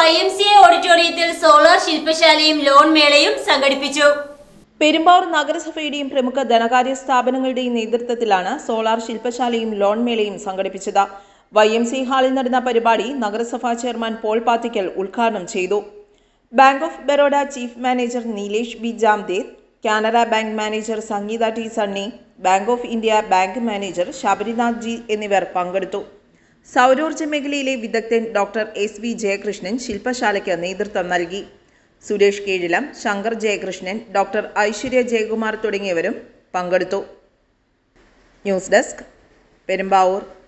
Y M C A ഓഡിറ്റോറിയത്തിൽ solar ശില്പശാലയും loan മേളയും സംഘടിപ്പിച്ചു പെരുമ്പാവൂർ നഗരസഭയുടെയും പ്രമുഖ ധനകാര്യ സ്ഥാപനങ്ങളുടെയും നേതൃത്വത്തിലാണ് സോളാർ ശില്പശാലയും ലോൺ മേളയും സംഘടിപ്പിച്ചത് വൈ എം സി ഹാളിൽ നടന്ന പരിപാടി നഗരസഭാ ചെയർമാൻ പോൾ പാത്തിക്കൽ ഉദ്ഘാടനം ചെയ്തു bank of Baroda chief manager Nilesh B Jamded Canara bank manager Sangeetha T Sunny bank of India bank manager Sabarinath G എന്നിവർ പങ്കെടുത്തു സൗരോർജ്ജ മേഖലയിലെ വിദഗ്ധൻ ഡോക്ടർ എസ് വി ജയകൃഷ്ണൻ ശില്പശാലയ്ക്ക് നേതൃത്വം നൽകി സുരേഷ് കീഴിലം ശങ്കർ ജയകൃഷ്ണൻ ഡോക്ടർ ഐശ്വര്യ ജയകുമാർ തുടങ്ങിയവരും പങ്കെടുത്തു ന്യൂസ് ഡെസ്ക് പെരുമ്പാവൂർ